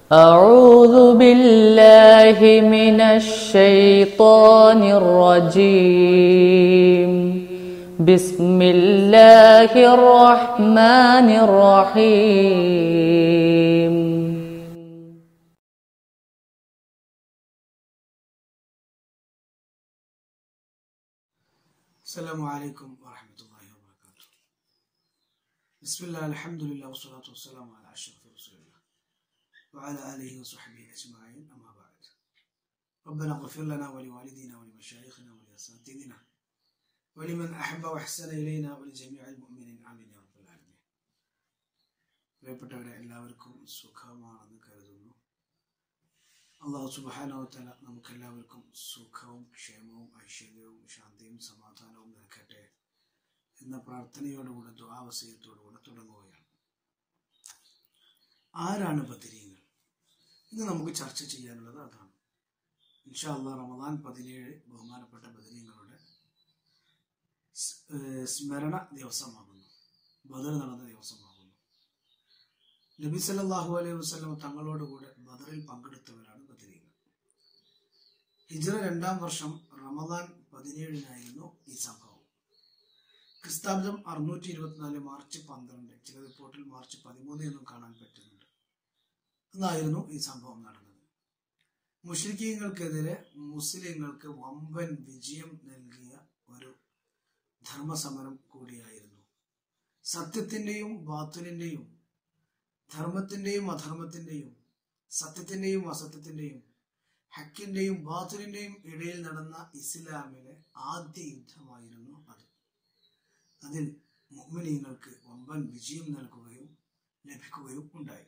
أعوذ بالله من الشيطان الرجيم بسم الله الرحمن الرحيم السلام عليكم ورحمة الله وبركاته بسم الله الحمد لله والصلاة والسلام على أشرف رسول الله وعلى آله وصحبه أجمعين أما بعد ربنا اغفر لنا ولوالدينا ولمشايخنا ولأساتذتنا ولمن أحب وأحسن إلينا ولجميع المؤمنين آمين يا رب العالمين പ്രിയപ്പെട്ടവരെ എല്ലാവർക്കും സുഖമാണെന്ന് കരുതുന്നു അള്ളാഹു സുബാനോത്തല നമുക്കെല്ലാവർക്കും സുഖവും ക്ഷേമവും ഐശ്വര്യവും ശാന്തിയും സമാധാനവും നൽകട്ടെ എന്ന പ്രാർത്ഥനയോടുകൂടെ ദ്വാവസയത്തോടുകൂടെ തുടങ്ങുകയാണ് ആരാണ് ബദരീങ്ങൾ ഇന്ന് നമുക്ക് ചർച്ച ചെയ്യാനുള്ളത് അതാണ് ഇൻഷാ അള്ളാഹ് റമദാൻ പതിനേഴ് ബഹുമാനപ്പെട്ട ബദരീങ്ങളുടെ സ്- ഏഹ് സ്മരണ ദിവസമാകുന്നു ബദർ നടന്ന ദിവസമാകുന്നു നബി സല്ലല്ലാഹു അലൈഹി വസല്ലം തങ്ങളോടുകൂടെ ബദറിൽ പങ്കെടുത്തവരാണ് ബദരീങ്ങൾ ഹിജ്റ രണ്ടാം വർഷം റമദാൻ പതിനേഴിനായിരുന്നു ഈ സംഭവം ക്രിസ്താബ്ദം അറുന്നൂറ്റി ഇരുപത്തിനാല് മാർച്ച് പന്ത്രണ്ട് ചില റിപ്പോർട്ടിൽ മാർച്ച് പതിമൂന്ന് എന്നും കാണാൻ പറ്റുന്നുണ്ട് അതായിരുന്നു ഈ സംഭവം നടന്നത് മുഷ്രിക്കീങ്ങൾക്കെതിരെ മുസ്ലിങ്ങൾക്ക് വമ്പൻ വിജയം നൽകിയ ഒരു ധർമ്മസമരം കൂടിയായിരുന്നു സത്യത്തിന്റെയും ബാത്തുലിന്റെയും ധർമ്മത്തിന്റെയും അധർമ്മത്തിന്റെയും സത്യത്തിന്റെയും അസത്യത്തിന്റെയും ഹക്കിന്റെയും ബാത്തുലിന്റെയും ഇടയിൽ നടന്ന ഇസ്ലാമിലെ ആദ്യ യുദ്ധമായിരുന്നു അത് അതിൽ മുഅ്മിനീങ്ങൾക്ക് വമ്പൻ വിജയം നൽകുകയും ലഭിക്കുകയും ഉണ്ടായി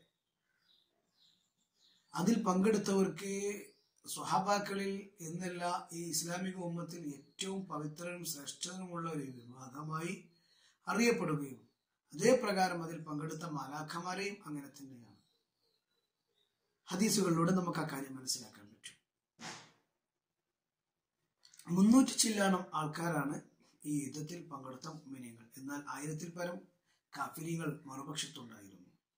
അതിൽ പങ്കെടുത്തവർക്ക് സ്വഹാബാക്കളിൽ എന്നല്ല ഈ ഇസ്ലാമിക ഉമ്മത്തിൽ ഏറ്റവും പവിത്രനും ശ്രേഷ്ഠനുമുള്ള ഒരു വിഭാഗമായി അറിയപ്പെടുകയും അതേ പ്രകാരം അതിൽ പങ്കെടുത്ത മാലാഖമാരെയും അങ്ങനെ തന്നെയാണ് ഹദീസുകളിലൂടെ നമുക്ക് ആ കാര്യം മനസ്സിലാക്കാൻ പറ്റും മുന്നൂറ്റി ചില്ലാണം ആൾക്കാരാണ് ഈ യുദ്ധത്തിൽ പങ്കെടുത്ത മിനിയങ്ങൾ എന്നാൽ ആയിരത്തിൽ പരം കാഫിരിങ്ങൾ മറുപക്ഷത്തുണ്ടായിരുന്നു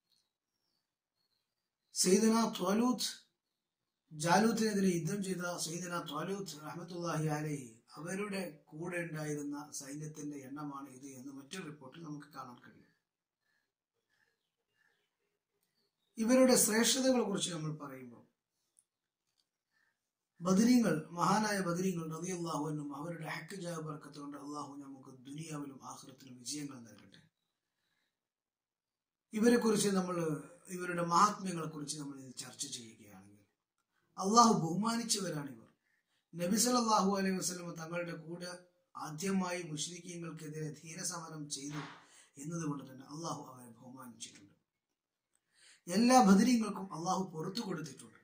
സെയ്ദന ത്വാലൂത്ത് ജാലൂത്തിനെതിരെ യുദ്ധം ചെയ്ത സെയ്ദന ത്വാലൂത്ത് റഹ്മത്തുല്ലാഹി അലൈഹി അവരുടെ കൂടെ ഉണ്ടായിരുന്ന സൈന്യത്തിന്റെ എണ്ണമാണ് ഇത് എന്ന് മറ്റൊരു റിപ്പോർട്ടിൽ നമുക്ക് കാണാൻ കഴിയും ഇവരുടെ ശ്രേഷ്ഠതകളെ കുറിച്ച് നമ്മൾ പറയുമ്പോൾ ബദരീങ്ങൾ മഹാനായ ബദരീങ്ങൾ റളിയല്ലാഹു അൻഹും അവരുടെ ഹക്ക് ജായ ബർക്കത്ത് കൊണ്ട് അള്ളാഹു നമുക്ക് ദുനിയാവിലും ആഖിറത്തിലും വിജയങ്ങൾ നൽകട്ടെ ഇവരെ കുറിച്ച് നമ്മൾ ഇവരുടെ മഹാത്മ്യങ്ങളെ കുറിച്ച് നമ്മൾ ഇത് ചർച്ച ചെയ്യുകയാണെങ്കിൽ അള്ളാഹു ബഹുമാനിച്ചവരാണ് ഇവർ നബി സല്ലല്ലാഹു അലൈഹി വസല്ലം തങ്ങളുടെ കൂടെ ആദ്യമായി മുഷ്രിക്കീങ്ങൾക്കെതിരെ ധീരസമരം ചെയ്തു എന്നതുകൊണ്ട് തന്നെ അള്ളാഹു അവരെ ബഹുമാനിച്ചിട്ടുണ്ട് എല്ലാ ബദരീങ്ങൾക്കും അള്ളാഹു പുറത്തു കൊടുത്തിട്ടുണ്ട്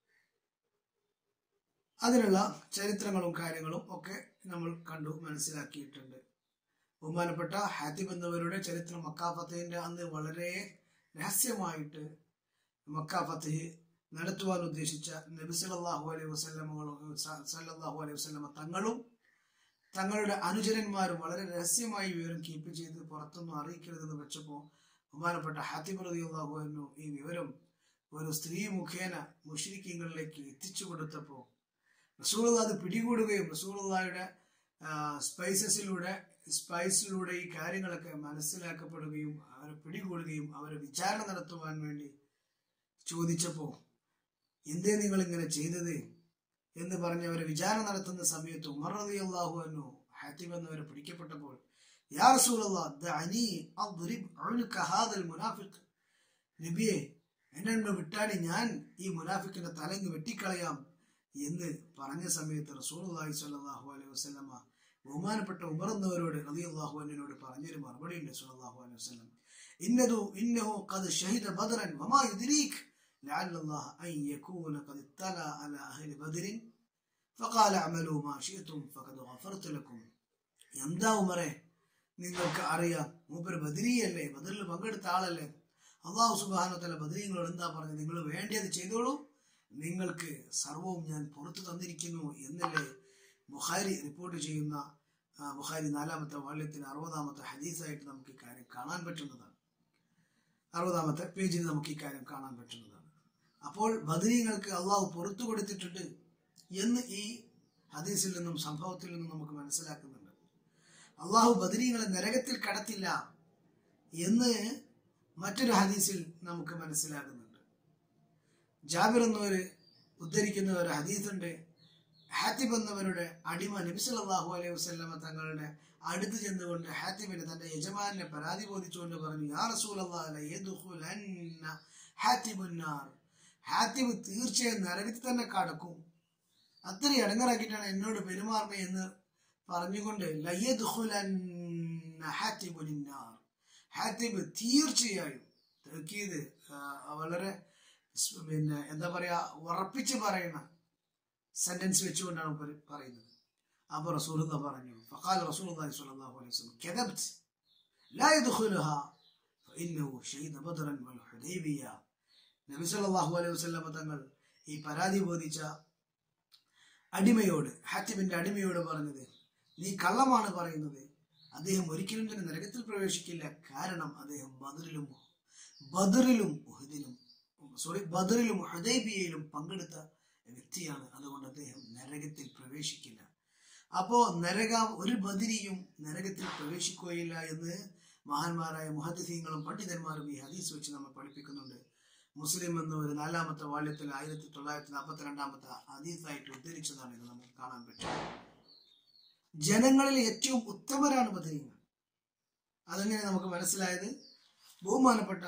അതിനുള്ള ചരിത്രങ്ങളും കാര്യങ്ങളും ഒക്കെ നമ്മൾ കണ്ടു മനസ്സിലാക്കിയിട്ടുണ്ട് ബഹുമാനപ്പെട്ട ഹാത്തിബ് എന്നവരുടെ ചരിത്രം മക്കാഫത്തിന്റെ അന്ന് വളരെ രഹസ്യമായിട്ട് മക്കാഫത്ത് നടത്തുവാൻ ഉദ്ദേശിച്ച നബി സല്ലല്ലാഹു അലൈഹി വസല്ലമകളും സല്ലല്ലാഹു അലൈഹി വസല്ലമ തങ്ങളും തങ്ങളുടെ അനുചരന്മാരും വളരെ രഹസ്യമായി വിവരം കീപ്പ് ചെയ്ത് പുറത്തൊന്നും അറിയിക്കരുതെന്ന് വെച്ചപ്പോൾ ബഹുമാനപ്പെട്ട ഹാത്തിബ് റളിയല്ലാഹു അൻഹു ഈ വിവരം ഒരു സ്ത്രീ മുഖേന മുഷ്രിക്കീങ്ങളിലേക്ക് എത്തിച്ചു കൊടുത്തപ്പോൾ റസൂലുള്ള അത് പിടികൂടുകയും റസൂലുള്ളായുടെ സ്പൈസസിലൂടെ സ്പൈസിലൂടെ ഈ കാര്യങ്ങളൊക്കെ മനസ്സിലാക്കപ്പെടുകയും അവരെ പിടികൂടുകയും അവരെ വിചാരണ നടത്തുവാൻ വേണ്ടി ചോദിച്ചപ്പോൾ എന്തേ നിങ്ങൾ ഇങ്ങനെ ചെയ്തത് എന്ന് പറഞ്ഞ് അവരെ വിചാരണ നടത്തുന്ന സമയത്ത് ഉമർ റളിയല്ലാഹു അൻഹു ഹാത്തിബ് എന്നവരെ പിടിക്കപ്പെട്ടപ്പോൾ യാ റസൂലല്ലാഹ് ദഅനി അദ്രിബ് ഉൻക ഹാദൽ മുനാഫിഖ് നബിയെ എന്നെ ഒന്ന് വിട്ടാടി ഞാൻ ഈ മുനാഫിക്കിന്റെ തലങ്ങ് വെട്ടിക്കളയാം എന്ന് പറഞ്ഞ സമയത്ത് റസൂലുള്ളാഹി സ്വല്ലല്ലാഹു അലൈഹി വസല്ലമ ബഹുമാനപ്പെട്ട ഉമർ എന്നവരോട് റളിയല്ലാഹു അൻഹുവിനോട് പറഞ്ഞൊരു മറുപടി ഉണ്ട് സ്വല്ലല്ലാഹു അലൈഹി വസല്ലം ഇന്നതു ഇന്നഹു ഖദ് ഷഹിദ ബദറൻ വമാ യുദ്രീക് لعل الله أن يكون قد اطلع على أهل بدر فقال اعملوا ما شئتم فقد غفرت لكم എന്താ ഉമറെ നിങ്ങൾക്ക് അറിയാം മൂപ്പര് ബദരിയല്ലേ ബദറിൽ പങ്കെടുത്ത ആളല്ലേ അള്ളാഹു സുബാനത്തല്ല ബദരീങ്ങളോട് എന്താ പറഞ്ഞത് നിങ്ങൾ വേണ്ടിയത് ചെയ്തോളൂ നിങ്ങൾക്ക് സർവവും ഞാൻ പുറത്തു തന്നിരിക്കുന്നു എന്നല്ലേ ബുഖാരി റിപ്പോർട്ട് ചെയ്യുന്ന ആ, ബുഖാരി നാലാമത്തെ വാള്യത്തിന് അറുപതാമത്തെ ഹദീസായിട്ട് നമുക്ക് ഈ കാര്യം കാണാൻ പറ്റുന്നതാണ് അറുപതാമത്തെ പേജിൽ നമുക്ക് ഈ കാര്യം കാണാൻ പറ്റുന്നതാണ് അപ്പോൾ ബദരീങ്ങൾക്ക് അള്ളാഹു പുറത്തു കൊടുത്തിട്ടുണ്ട് എന്ന് ഈ ഹദീസിൽ നിന്നും സംഭവത്തിൽ നിന്നും നമുക്ക് മനസ്സിലാക്കുന്നുണ്ട് അള്ളാഹു ബദരീങ്ങളെ നരകത്തിൽ കടത്തില്ല എന്ന് മറ്റൊരു ഹദീസിൽ നമുക്ക് മനസ്സിലാകുന്നുണ്ട് ജാബിർ എന്നവര് ഉദ്ധരിക്കുന്ന ഒരു ഹദീസുണ്ട് ഹാത്തിബ് എന്നവരുടെ അടിമ നബി സല്ലല്ലാഹു അലൈഹി വസല്ലമ തങ്ങളുടെ അടുത്ത് ചെന്നുകൊണ്ട് ഹാത്തിബിന് തന്റെ യജമാനെ പരാതി ബോധിച്ചുകൊണ്ട് പറഞ്ഞു യാ റസൂലല്ലാഹ് ഹാത്തിബുന്നാർ ഹാത്തിബ് തീർച്ചയായും നരകത്തിൽ തന്നെ കടക്കും അത്രയും ഇടങ്ങറാക്കിയിട്ടാണ് എന്നോട് പെരുമാറുന്നത് എന്ന് പറഞ്ഞുകൊണ്ട് ലയദ്ഖുലന്ന ഹാത്തിബുന്നാർ ഹാത്തിബ് തീർച്ചയായും തർക്കീത് വളരെ സ് പിന്നെ എന്താ പറയാ ഉറപ്പിച്ച് പറയുന്ന സെന്റൻസ് വെച്ചുകൊണ്ടാണ് പര- പറയുന്നത് അപ്പൊ റസൂലുള്ള പറഞ്ഞു ഫഖാൽ റസൂലുള്ളാഹി സ്വല്ലല്ലാഹു അലൈഹി വസല്ലം കദബ്ത് ലാ യദ്ഖുലുഹാ ഫഇന്നഹു ഷഹീദ ബദ്റൻ വൽ ഹുദൈബിയ നബി സല്ലല്ലാഹു അലൈഹി വസല്ലം തങ്ങൾ ഈ പരാതി ബോധിച്ച അടിമയോട് ഹാത്തിബിന്റെ അടിമയോട് പറഞ്ഞത് നീ കള്ളമാണ് പറയുന്നത് അദ്ദേഹം ഒരിക്കലും തന്നെ നരകത്തിൽ പ്രവേശിക്കില്ല കാരണം അദ്ദേഹം ബദറിലും ബദറിലും ഉഹദിലും സോറി ബദറിലും ഹുദൈബിയയിലും പങ്കെടുത്ത വ്യക്തിയാണ് അതുകൊണ്ട് അദ്ദേഹം നരകത്തിൽ പ്രവേശിക്കില്ല അപ്പോ നരക ഒരു ബദിരിയും നരകത്തിൽ പ്രവേശിക്കുകയില്ല എന്ന് മഹാന്മാരായ മുഹദ്ദീങ്ങളും പണ്ഡിതന്മാരും ഈ ഹദീസ് വെച്ച് നമ്മൾ പഠിപ്പിക്കുന്നുണ്ട് മുസ്ലിം എന്ന ഒരു നാലാമത്തെ വാള്യത്തിൽ ആയിരത്തി തൊള്ളായിരത്തി നാൽപ്പത്തി രണ്ടാമത്തെ ഹദീസായിട്ട് ഉദ്ധരിച്ചതാണ് ഇത് നമുക്ക് കാണാൻ പറ്റും ജനങ്ങളിൽ ഏറ്റവും ഉത്തമരാണ് ബദരീങ്ങൾ അതെങ്ങനെ നമുക്ക് മനസ്സിലായത് ബഹുമാനപ്പെട്ട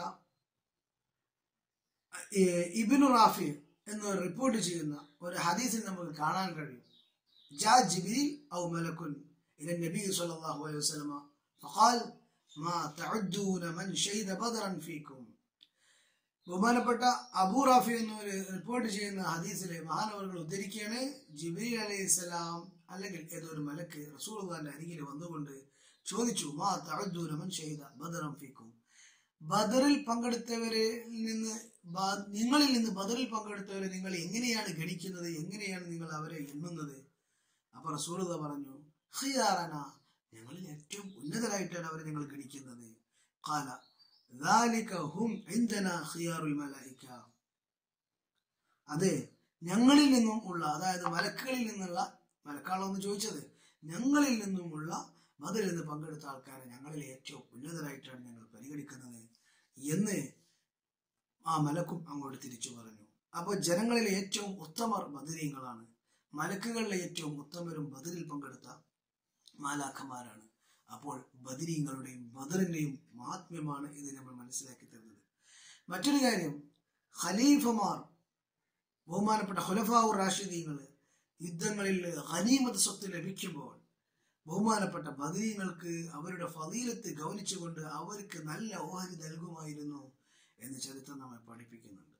ഏഹ്, ഇബ്നു റാഫി എന്ന് റിപ്പോർട്ട് ചെയ്യുന്ന ഒരു ഹദീസിൽ നമുക്ക് കാണാൻ കഴിയും ജാ ജിബ്രീൽ ഔ മലക്കുൻ ഇല നബി സല്ലല്ലാഹു അലൈഹി വസല്ലമ ഫഖാൽ മാ തഉദ്ദൂന മൻ ഷഹീദ ബദറൻ ഫീക്കും ബഹുമാനപ്പെട്ട അബൂ റാഫി എന്നൊരു റിപ്പോർട്ട് ചെയ്യുന്ന ഹദീസിലെ മഹാനവറുകൾ ഉദ്ധരിക്കുകയാണ് ജിബ്രീൽ അലൈഹി സ്വലാം അല്ലെങ്കിൽ ഏതൊരു മലക്ക് റസൂലുള്ളാന്റെ അരികിൽ വന്നുകൊണ്ട് ചോദിച്ചു മാ തഅദ്ദൂന മൻ ഷഹീദ ബദറൻ ഫീക്കും ബദറിൽ പങ്കെടുത്തവരിൽ നിന്ന് ബ- നിങ്ങളിൽ നിന്ന് ബദറിൽ പങ്കെടുത്തവരെ നിങ്ങൾ എങ്ങനെയാണ് ഗണിക്കുന്നത് എങ്ങനെയാണ് നിങ്ങൾ അവരെ എണ്ണുന്നത് അപ്പൊ റസൂലത പറഞ്ഞു ഖിയാറന ഞങ്ങളിൽ ഏറ്റവും ഉന്നതരായിട്ടാണ് അവരെ നിങ്ങൾ ഗണിക്കുന്നത് ഖാല ذَلِكَ ഹും عِنْدَنَا خِيَارُ الْمَلَائِكَةِ അതെ ഞങ്ങളിൽ നിന്നും ഉള്ള അതായത് മലക്കുകളിൽ നിന്നുള്ള മലക്കാളോ എന്ന് ചോദിച്ചത് ഞങ്ങളിൽ നിന്നുമുള്ള മതിൽ നിന്ന് പങ്കെടുത്ത ആൾക്കാരെ ഞങ്ങളിൽ ഏറ്റവും ഉന്നതരായിട്ടാണ് ഞങ്ങൾ പരിഗണിക്കുന്നത് എന്ന് ആ മലക്കും അങ്ങോട്ട് തിരിച്ചു പറഞ്ഞു അപ്പോൾ ജനങ്ങളിലെ ഏറ്റവും ഉത്തമർ ബദരീങ്ങളാണ് മലക്കുകളിലെ ഏറ്റവും ഉത്തമരും ബദറിൽ പങ്കെടുത്ത മാലാഖമാരാണ് അപ്പോൾ ബദരീങ്ങളുടെയും ബദറിന്റെയും മഹാത്മ്യമാണ് ഇത് നമ്മൾ മനസ്സിലാക്കി തരുന്നത് മറ്റൊരു കാര്യം ഖലീഫമാർ ബഹുമാനപ്പെട്ട ഹുലഫാവൂർ റാഷിദീങ്ങൾ യുദ്ധങ്ങളിൽ ഖനീമത്ത് സ്വത്ത് ലഭിക്കുമ്പോൾ ബഹുമാനപ്പെട്ട ബദരീങ്ങൾക്ക് അവരുടെ ഫതീലത്ത് ഗൗനിച്ചുകൊണ്ട് അവർക്ക് നല്ല ഓഹരി നൽകുമായിരുന്നു എന്ന് ചരിത്രം നമ്മെ പഠിപ്പിക്കുന്നുണ്ട്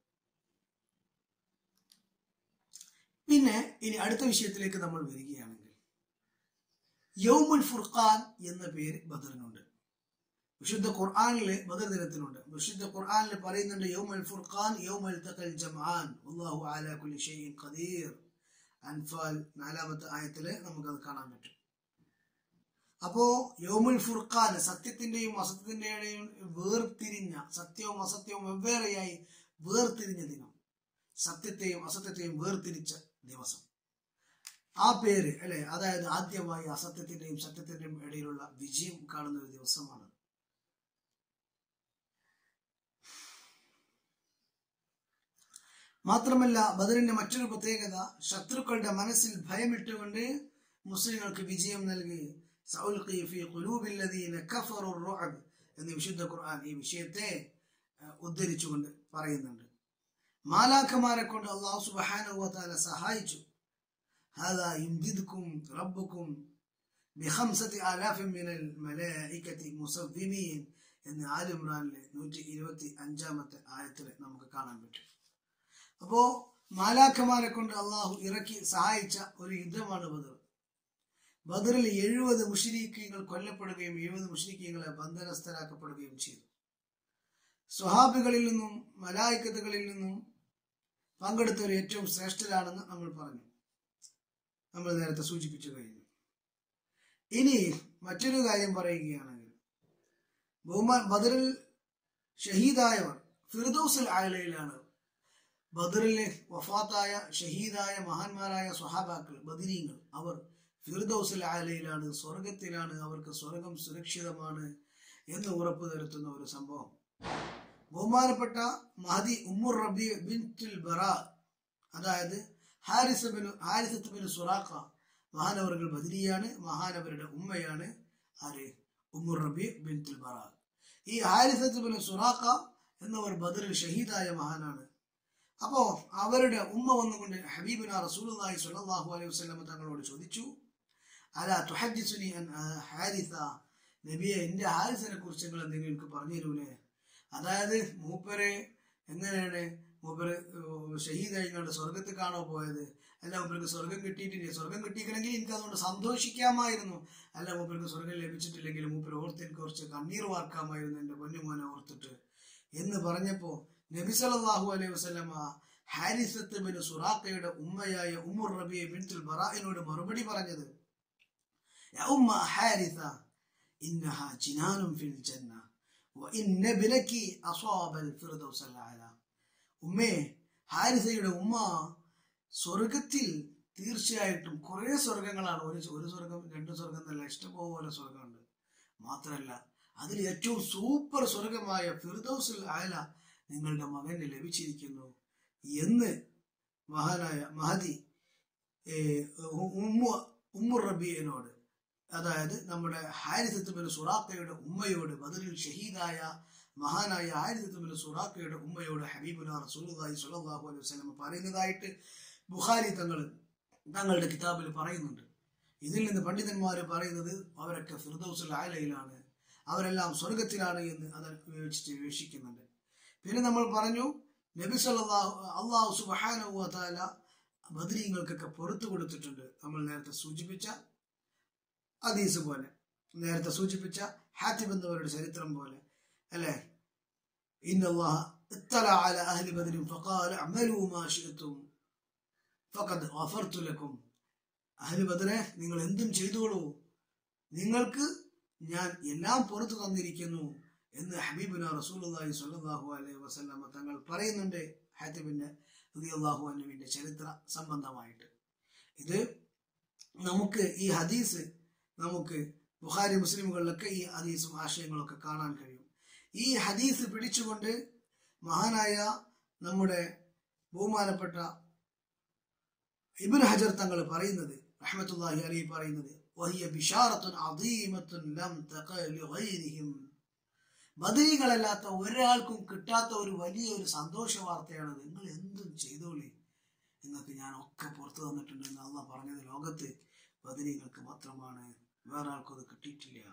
പിന്നെ ഇനി അടുത്ത വിഷയത്തിലേക്ക് നമ്മൾ വരികയാണെങ്കിൽ യൗമുൽ ഫുർഖാൻ എന്ന പേര് ബദറിനുണ്ട് വിശുദ്ധ ഖുർആനില് ബദർ ദിനത്തിനുണ്ട് വിശുദ്ധ ഖുർആനിൽ പറയുന്നുണ്ട് യൗമുൽ ഫുർഖാൻ യൗമുൽ തഖൽ ജംആൻ വല്ലാഹു അലാ കുല്ലി ഷൈഇൻ ഖദീർ അൻഫാൽ നാലാമത്തെ ആയത്തില് നമുക്കത് കാണാൻ പറ്റും അപ്പോ യോമുൽ ഫുർഖാൻ സത്യത്തിന്റെയും അസത്യത്തിന്റെയും വേർതിരിഞ്ഞ സത്യവും അസത്യവും വെവ്വേറെയായി വേർതിരിഞ്ഞ ദിനം സത്യത്തെയും അസത്യത്തെയും വേർതിരിച്ച ദിവസം ആ പേര് അല്ലെ അതായത് ആദ്യമായി അസത്യത്തിന്റെയും സത്യത്തിന്റെയും ഇടയിലുള്ള വിജയം കാണുന്ന ഒരു ദിവസമാണ് മാത്രമല്ല ബദറിന്റെ മറ്റൊരു പ്രത്യേകത ശത്രുക്കളുടെ മനസ്സിൽ ഭയമിട്ടുകൊണ്ട് മുസ്ലിങ്ങൾക്ക് വിജയം നൽകി സൗൽഖി ഫീ ഖുലൂബിൽ ലദീന കഫറു റുഅബ് എന്ന് വിശുദ്ധ ഖുർആൻ ഈ വിഷയത്തെ അഹ്, ഉദ്ധരിച്ചുകൊണ്ട് പറയുന്നുണ്ട് മാലാഖമാരെ കൊണ്ട് അള്ളാഹു സുബ്ഹാനഹു വ തആല സഹായിച്ചു ഹാദാ യുംദിദുക്കും റബ്ബുക്കും ബിഖംസതി ആലാഫിൻ മിനൽ മലായികതി മുസവ്വിമീൻ എന്ന് ആൽ ഇമ്രാനിലെ നൂറ്റി ഇരുപത്തി അഞ്ചാമത്തെ ആയത്തിൽ നമുക്ക് കാണാൻ പറ്റും അപ്പോ മാലാഖമാരെ കൊണ്ട് അള്ളാഹു ഇറക്കി സഹായിച്ച ഒരു യുദ്ധമാണ് ബദർ ബദറിൽ എഴുപത് മുഷരീഖീങ്ങൾ കൊല്ലപ്പെടുകയും എഴുപത് മുഷരീഖീങ്ങളെ ബന്ധനസ്ഥരാക്കപ്പെടുകയും ചെയ്തു സ്വഹാബികളിൽ നിന്നും മലായിക്കത്തുകളിൽ നിന്നും പങ്കെടുത്തവർ ഏറ്റവും ശ്രേഷ്ഠരാണെന്ന് നമ്മൾ പറഞ്ഞു നമ്മൾ നേരത്തെ സൂചിപ്പിച്ചു കഴിഞ്ഞു ഇനി മറ്റൊരു കാര്യം പറയുകയാണെങ്കിൽ ബഹുമാൻ ബദറിൽ ഷഹീദായവർ ഫിർദൌസുൽ ആലയിലാണ് ബദറിലെ വഫാത്തായ ഷഹീദായ മഹാന്മാരായ സ്വഹാബാക്കൾ ബദിരീങ്ങൾ അവർ ഫിർദൌസിൽ ആലയിലാണ് സ്വർഗത്തിലാണ് അവർക്ക് സ്വർഗം സുരക്ഷിതമാണ് എന്ന് ഉറപ്പു വരുത്തുന്ന ഒരു സംഭവം ബഹുമാനപ്പെട്ട മഹദി ഉമ്മുർ റബി ബിൻതുൽ ബറ അതായത് ഹാരിസ് ബിൻ ഹാരിസത്ത് ബിൻ സുറാഖ മഹാനവറുകൾ ബദരിയാണ് മഹാനവരുടെ ഉമ്മയാണ് ആര് ഉമ്മുർ റബി ബിൻതുൽ ബറ ഈ ഹാരിസത്ത് ബിൻ സുറാഖ എന്നവർ ബദറിൽ ഷഹീദായ മഹാനാണ് അപ്പോ അവരുടെ ഉമ്മ വന്നുകൊണ്ട് ഹബീബിന റസൂലുള്ളാഹി സ്വല്ലല്ലാഹു അലൈഹി വസല്ലം തങ്ങളോട് ചോദിച്ചു അല തുഹദ്ദിസുനി അൻ ഹാരിസ നബിയെ എന്റെ ഹാരിസിനെ കുറിച്ച് നിങ്ങൾ എന്തെങ്കിലും എനിക്ക് പറഞ്ഞു തരൂലേ അതായത് മൂപ്പര് എങ്ങനെയാണ് മൂപ്പര് ഷഹീദായി കണ്ട് സ്വർഗത്തിൽ കാണോ പോയത് അല്ല മൂപ്പർക്ക് സ്വർഗം കിട്ടിയിട്ടില്ല സ്വർഗം കിട്ടിയിക്കണമെങ്കിൽ എനിക്ക് അതുകൊണ്ട് സന്തോഷിക്കാമായിരുന്നു അല്ല മൂപ്പർക്ക് സ്വർഗം ലഭിച്ചിട്ടില്ലെങ്കിൽ മൂപ്പര് ഓർത്ത് എനിക്ക് കുറച്ച് കണ്ണീർ വാർക്കാമായിരുന്നു എന്റെ പൊന്നുമോനെ ഓർത്തിട്ട് എന്ന് പറഞ്ഞപ്പോ നബി സല്ലല്ലാഹു അലൈഹി വസല്ലമ ഹാരിസത്ത് ബിൻ സുറാഖയുടെ ഉമ്മയായ ഉമ്മുർ റബിയെ ബിൻതുൽ ബറാഇനോട് മറുപടി പറഞ്ഞത് യാ ഉമ്മ ഹാരിസ ഇന്നഹ ജിനാനും ഫിൽ ജന്ന وإن ابنك أصاب الفردوس الأعلى ഉമ്മേ ഹാരിസയുടെ ഉമ്മ സ്വർഗത്തിൽ തീർച്ചയായിട്ടും കുറെ സ്വർഗങ്ങളാണ് ഒരു ഒരു സ്വർഗം രണ്ട് സ്വർഗം എന്നല്ല ഇഷ്ടംപോലെ സ്വർഗമുണ്ട് മാത്രമല്ല അതിൽ ഏറ്റവും സൂപ്പർ സ്വർഗമായ ഫിർദൌസുൽ ആല നിങ്ങളുടെ മകന് ലഭിച്ചിരിക്കുന്നു എന്ന് മഹാനായ മഹദി ഉമ്മു ഉമ്മുർ റബിയനോട് അതായത് നമ്മുടെ ഹാരിസത്ത് ബിൻ സുറാഖയുടെ ഉമ്മയോട് ബദറിൽ ഷഹീദായ മഹാനായ ഹാരിസത്ത് ബിൻ സുറാഖയുടെ ഉമ്മയോട് ഹബീബുന റസൂലുള്ളാഹി സ്വല്ലല്ലാഹു അലൈഹി വസല്ലം പറയുന്നതായിട്ട് ബുഖാരി തങ്ങൾ തങ്ങളുടെ കിതാബിൽ പറയുന്നുണ്ട് ഇതിൽ നിന്ന് പണ്ഡിതന്മാർ പറയുന്നത് അവരൊക്കെ ഫിർദൌസുൽ ആലയിലാണ് അവരെല്ലാം സ്വർഗത്തിലാണ് എന്ന് അത് വിവരിച്ചിട്ട് വീക്ഷിക്കുന്നുണ്ട് പിന്നെ നമ്മൾ പറഞ്ഞു നബി സല്ലല്ലാഹു അള്ളാഹു സുബ്ഹാനഹു വ തആല ബദരീങ്ങൾക്കൊക്കെ പുറത്തു കൊടുത്തിട്ടുണ്ട് നമ്മൾ നേരത്തെ സൂചിപ്പിച്ച ഹദീസ് പോലെ നേരത്തെ സൂചിപ്പിച്ച ഹാത്തിബ് എന്നവരുടെ ചരിത്രം പോലെ അല്ലേ ഇന്നല്ലാഹ اطلع على أهل بدر فقال اعملوا ما شئتم فقد غفرت لكم അഹ്ലി ബദറെ നിങ്ങൾ എന്തും ചെയ്തോളൂ നിങ്ങൾക്ക് ഞാൻ എല്ലാം പുറത്തു തന്നിരിക്കുന്നു എന്ന് ഹബീബുന റസൂലുള്ളാഹി സ്വല്ലല്ലാഹു അലൈഹി വസല്ലമ തങ്ങൾ പറയുന്നുണ്ട് ഹാത്തിബിന്റെ റളിയല്ലാഹു അൻഹുവിന്റെ ചരിത്ര സംബന്ധമായിട്ട് ഇത് നമുക്ക് ഈ ഹദീസ് നമുക്ക് ബുഖാരി മുസ്ലിമുകളിലൊക്കെ ഈ ഹദീസും ആശയങ്ങളൊക്കെ കാണാൻ കഴിയും ഈ ഹദീസ് പിടിച്ചുകൊണ്ട് മഹാനായ നമ്മുടെ ബഹുമാനപ്പെട്ട ഇബ്നു ഹജർ തങ്ങൾ പറയുന്നത് റഹ്മത്തുള്ളാഹി അലൈഹി പറയുന്നത് വഹിയ ബിഷാറത്തുൻ അദീമത്തുൻ ലം തഖ ലിഗൈരിഹിം ബദരീകളല്ലാത്ത ഒരാൾക്കും കിട്ടാത്ത ഒരു വലിയ ഒരു സന്തോഷ വാർത്തയാണ് നിങ്ങൾ എന്തും ചെയ്തോളി നിങ്ങൾക്ക് ഞാൻ ഒക്കെ പുറത്തു തന്നിട്ടുണ്ട് എന്ന് അള്ളാഹ് പറഞ്ഞത് ലോകത്ത് ബദരീകൾക്ക് മാത്രമാണ് വേറെ ആൾക്കും അത് കിട്ടിയിട്ടില്ല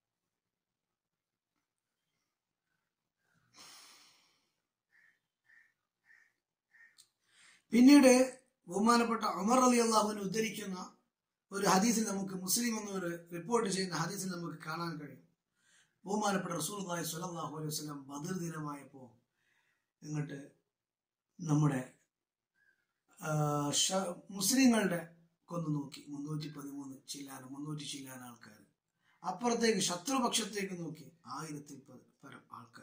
പിന്നീട് ബഹുമാനപ്പെട്ട ഉമർ അലി അള്ളാഹുവിനെ ഉദ്ധരിക്കുന്ന ഒരു ഹദീസിൽ നമുക്ക് മുസ്ലിം എന്നൊരു റിപ്പോർട്ട് ചെയ്യുന്ന ഹദീസിൽ നമുക്ക് കാണാൻ കഴിയും ബഹുമാനപ്പെട്ട റസൂൽ സ്വല്ലല്ലാഹു അലൈഹി വസല്ലം ബദർ ദിനമായപ്പോൾ ഇങ്ങോട്ട് നമ്മുടെ ആ, ഷ- മുസ്ലിങ്ങളുടെ കൊന്നു നോക്കി മുന്നൂറ്റി പതിമൂന്ന് ചില്ലാൻ മുന്നൂറ്റി ചില്ലാൻ ആൾക്കാർ അപ്പുറത്തേക്ക് ശത്രുപക്ഷത്തേക്ക് നോക്കി ആയിരത്തിൽ പ- പരം ആൾക്കാർ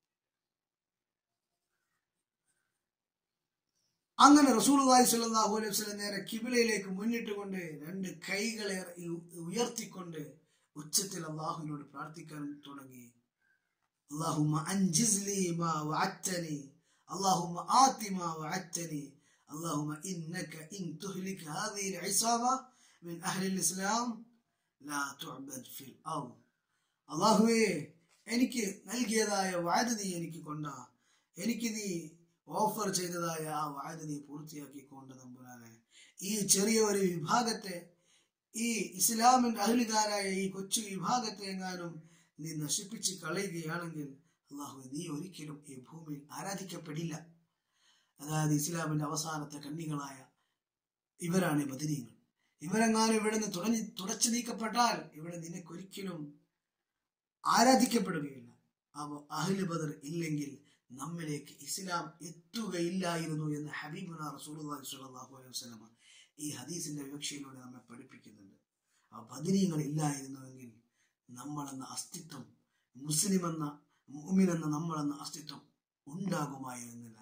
അങ്ങനെ റസൂലുള്ളാഹി സ്വല്ലല്ലാഹു അലൈഹി വസല്ലം നേരെ കിബിലയിലേക്ക് മുന്നിട്ടുകൊണ്ട് രണ്ട് കൈകളെ ഉ- ഉയർത്തിക്കൊണ്ട് ഉച്ചത്തിൽ അള്ളാഹുവിനോട് പ്രാർത്ഥിക്കാൻ തുടങ്ങി اللهم أنجز لي ما وعدتني اللهم آت ما وعدتني اللهم إنك إن تهلك هذه العصابة من أهل الإسلام لا تعبد في الأرض അള്ളാഹുവേ എനിക്ക് നൽകിയതായ വാഴ നീ എനിക്ക് കൊണ്ട എനിക്ക് നീ ഓഫർ ചെയ്തതായ ആ വാഴ നീ പൂർത്തിയാക്കിക്കൊണ്ട് നമ്പുരാനെ ഈ ചെറിയ ഒരു വിഭാഗത്തെ ഈ ഇസ്ലാമിന്റെ അഹ്ലുകാരായ ഈ കൊച്ചു വിഭാഗത്തെ എങ്ങാനും നീ നശിപ്പിച്ച് കളയുകയാണെങ്കിൽ അള്ളാഹു നീ ഒരിക്കലും ഈ ഭൂമിയിൽ ആരാധിക്കപ്പെടില്ല അതായത് ഇസ്ലാമിന്റെ അവസാനത്തെ കണ്ണികളായ ഇവരാണ് ഈ ബദരീങ്ങൾ ഇവരെങ്ങാനും ഇവിടെ നിന്ന് തുടങ്ങി തുടച്ചു നീക്കപ്പെട്ടാൽ ഇവിടെ നിനക്കൊരിക്കലും ആരാധിക്കപ്പെടുകയില്ല അപ്പോൾ അഹ്ലു ബദർ ഇല്ലെങ്കിൽ നമ്മിലേക്ക് ഇസ്ലാം എത്തുകയില്ലായിരുന്നു എന്ന് ഹബീബുന റസൂലുള്ളാഹി സ്വല്ലല്ലാഹു അലൈഹി വസല്ലമ ഈ ഹദീസിന്റെ വിവക്ഷയിലൂടെ നമ്മെ പഠിപ്പിക്കുന്നുണ്ട് ആ ബദരീങ്ങൾ ഇല്ലായിരുന്നുവെങ്കിൽ നമ്മളെന്ന അസ്തിത്വം മുസ്ലിം എന്ന മുഅ്മിൻ എന്ന നമ്മളെന്ന അസ്തിത്വം ഉണ്ടാകുമായിരുന്നില്ല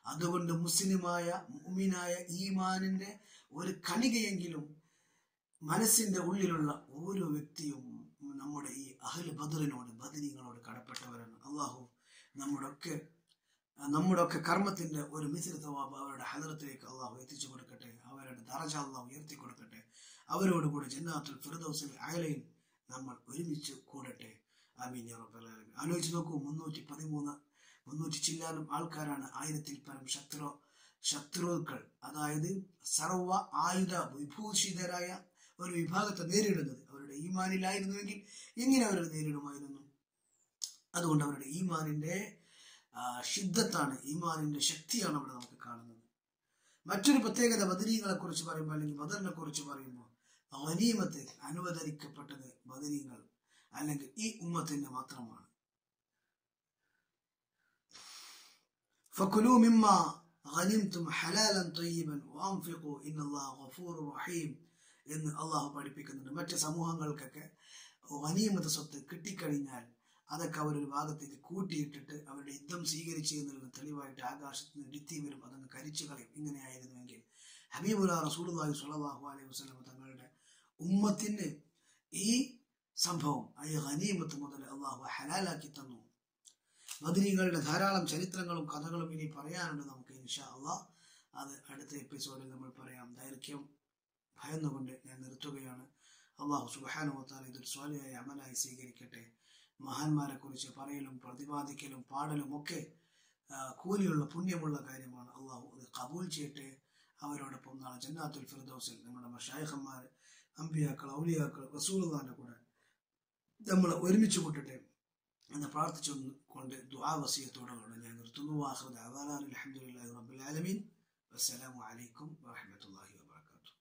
അതുകൊണ്ട് മുസ്ലിമായ മുഅ്മിനായ ഈമാനിന്റെ ഒരു കണികയെങ്കിലും മനസ്സിന്റെ ഉള്ളിലുള്ള ഓരോ വ്യക്തിയും നമ്മുടെ ഈ അഹ്ൽ ബദറിനോട് ബദരീങ്ങളോട് കടപ്പെട്ടവരാണ് അള്ളാഹു നമ്മുടെ ഒക്കെ നമ്മുടെ ഒക്കെ കർമ്മത്തിന്റെ ഒരു മിസിര തവാബ് അവരുടെ ഹദറത്തിലേക്ക് അള്ളാഹു എത്തിച്ചു കൊടുക്കട്ടെ അവരുടെ ദറജ അള്ളാഹു ഉയർത്തി കൊടുക്കട്ടെ അവരോട് കൂടെ ജന്നാത്തുൽ ഫിർദൗസിൽ അയലയിൽ നമ്മൾ ഒരുമിച്ച് കൂടട്ടെ ആമീൻ യാ റബ്ബൽ ആലമീൻ ആലോചിച്ച് നോക്കൂ മുന്നൂറ്റി പതിമൂന്ന് മുന്നൂറ്റി ചില്ലാനും ആൾക്കാരാണ് ആയിരത്തിൽ പരം ശത്രു ശത്രുക്കൾ അതായത് സർവ ആയുധ വിഭൂഷിതരായ ഒരു വിഭാഗത്തെ നേരിടുന്നത് അവരുടെ ഈമാനിലായിരുന്നുവെങ്കിൽ എങ്ങനെ അവരെ നേരിടുമായിരുന്നു അതുകൊണ്ട് അവരുടെ ഈമാനിന്റെ ആ, ഷിദ്ദത്താണ് ഈമാനിന്റെ ശക്തിയാണ് അവിടെ നമുക്ക് കാണുന്നത് മറ്റൊരു പ്രത്യേകത ബദരീങ്ങളെ കുറിച്ച് പറയുമ്പോൾ അല്ലെങ്കിൽ ബദറിനെ കുറിച്ച് പറയുമ്പോൾ ഗനീമത്ത് അനുവദനിക്കപ്പെട്ടത് ബദരീങ്ങൾ അല്ലെങ്കിൽ ഈ ഉമ്മത്തിന് മാത്രമാണ് فكلوا مما غنمتم حلالا طيبا وانفقوا ان الله غفور رحيم എന്ന് അള്ളാഹു പഠിപ്പിക്കുന്നുണ്ട് മറ്റ് സമൂഹങ്ങൾക്കൊക്കെ ഗനീമത്ത് സ്വത്ത് കിട്ടിക്കഴിഞ്ഞാൽ അതൊക്കെ അവരൊരു ഭാഗത്തേക്ക് കൂട്ടിയിട്ടിട്ട് അവരുടെ യുദ്ധം സ്വീകരിച്ചു എന്നുള്ള തെളിവായിട്ട് ആകാശത്ത് നിന്ന് ഇടുത്തി വരും അതങ്ങ് കരിച്ചു കളയും ഇങ്ങനെയായിരുന്നുവെങ്കിൽ ഹബീബുല റസൂലുള്ളാഹി സ്വല്ലല്ലാഹു അലൈഹി വസല്ലം തങ്ങളുടെ ഉമ്മത്തിന് ഈ സംഭവം ഈ ഗനീമത്ത് മുതൽ അള്ളാഹു ഹലാലാക്കി തന്നു ബദരീകളുടെ ധാരാളം ചരിത്രങ്ങളും കഥകളും ഇനി പറയാനുണ്ട് നമുക്ക് ഇൻഷാ അള്ളാഹ് അത് അടുത്ത എപ്പിസോഡിൽ നമ്മൾ പറയാം ദൈർഘ്യം ഭയന്നുകൊണ്ട് ഞാൻ നിർത്തുകയാണ് അള്ളാഹു സുബാനുവത്താൽ ഇതൊരു സ്വാലിയായ അമലായി സ്വീകരിക്കട്ടെ മഹാന്മാരെ കുറിച്ച് പറയലും പ്രതിപാദിക്കലും പാടലും ഒക്കെ ആ, കൂലിയുള്ള പുണ്യമുള്ള കാര്യമാണ് അള്ളാഹു അത് കബൂൽ ചെയ്യട്ടെ അവരോടൊപ്പം നാളെ ജന്നാത്തുൽ ഫിർദൗസിൽ നമ്മുടെ മഷായഖന്മാർ അമ്പിയാക്കൾ ഔലിയാക്കൾ റസൂലുള്ളാന്റെ കൂടെ നമ്മൾ ഒരുമിച്ച് കൂട്ടട്ടെ എന്ന് പ്രാർത്ഥിച്ചു കൊണ്ട് ദുആ വസിയത്തോടുകൂടെ ഞാൻ നിർത്തുന്നു വാഹൃദ അവാലാൻ അലഹമുല്ലാഹി റബ്ബിൽ ആലമീൻ വസ്സലാമു അലൈക്കും വറഹ്മത്തുള്ളാഹി വബറകാതുഹു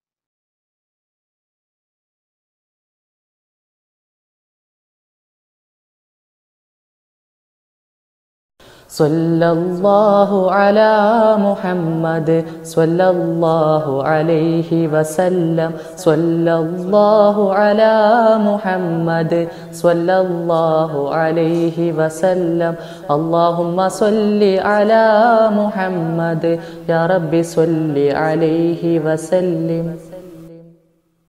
صلى الله على محمد صلى الله عليه وسلم صلى الله على محمد صلى الله عليه وسلم اللهم صل على محمد يا رب صل عليه وسلم